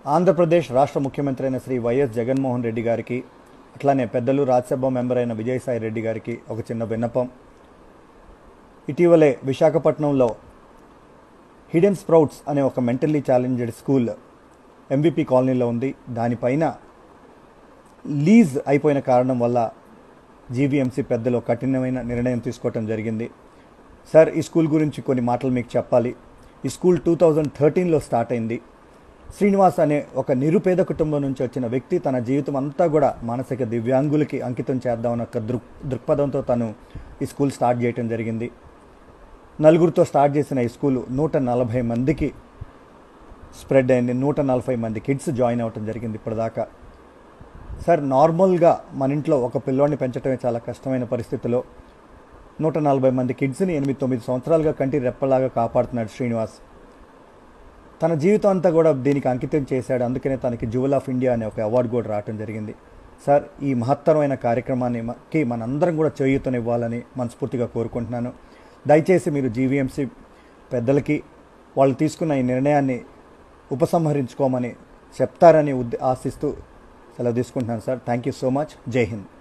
ఆంధ్రప్రదేశ్ రాష్ట్ర ముఖ్యమంత్రి అయిన శ్రీ వైఎస్ జగన్మోహన్ రెడ్డి గారికి అట్లానే పెద్దలు రాజ్యసభ మెంబర్ అయిన విజయసాయి రెడ్డి గారికి ఒక చిన్న విన్నపం ఇటీవలే విశాఖపట్నంలో హిడెన్ స్ప్రౌట్స్ అనే ఒక మెంటల్లీ ఛాలెంజ్డ్ స్కూల్ ఎంవిపి కాలనీలో ఉంది దానిపైన లీజ్ అయిపోయిన కారణం వల్ల జీవీఎంసీ పెద్దలు ఒక కఠినమైన నిర్ణయం తీసుకోవటం జరిగింది సార్ ఈ స్కూల్ గురించి కొన్ని మాటలు మీకు చెప్పాలి ఈ స్కూల్ టూ థౌజండ్ థర్టీన్లో స్టార్ట్ అయింది శ్రీనివాస్ అనే ఒక నిరుపేద కుటుంబం నుంచి వచ్చిన వ్యక్తి తన జీవితం అంతా కూడా మానసిక దివ్యాంగులకి అంకితం చేద్దామన్న ఒక దృక్ దృక్పథంతో తను ఈ స్కూల్ స్టార్ట్ చేయటం జరిగింది నలుగురితో స్టార్ట్ చేసిన ఈ స్కూల్ నూట నలభై మందికి స్ప్రెడ్ అయింది నూట నలభై మంది కిడ్స్ జాయిన్ అవ్వటం జరిగింది ఇప్పటిదాకా సార్ నార్మల్గా మన ఇంట్లో ఒక పిల్లోడిని పెంచడమే చాలా కష్టమైన పరిస్థితిలో నూట నలభై మంది కిడ్స్ని ఎనిమిది తొమ్మిది సంవత్సరాలుగా కంటి రెప్పలాగా కాపాడుతున్నాడు శ్రీనివాస్ తన జీవితం అంతా కూడా దీనికి అంకితం చేశాడు అందుకనే తనకి జువెల్ ఆఫ్ ఇండియా అనే ఒక అవార్డు కూడా రావడం జరిగింది సార్ ఈ మహత్తరమైన కార్యక్రమాన్ని మ- కి మనందరం కూడా చేయూతనివ్వాలని మనస్ఫూర్తిగా కోరుకుంటున్నాను దయచేసి మీరు జీవీఎంసీ పెద్దలకి వాళ్ళు తీసుకున్న ఈ నిర్ణయాన్ని ఉపసంహరించుకోమని చెప్తారని ఉద్ద ఆశిస్తూ సెలవు తీసుకుంటున్నాను sir thank you so much Jai Hind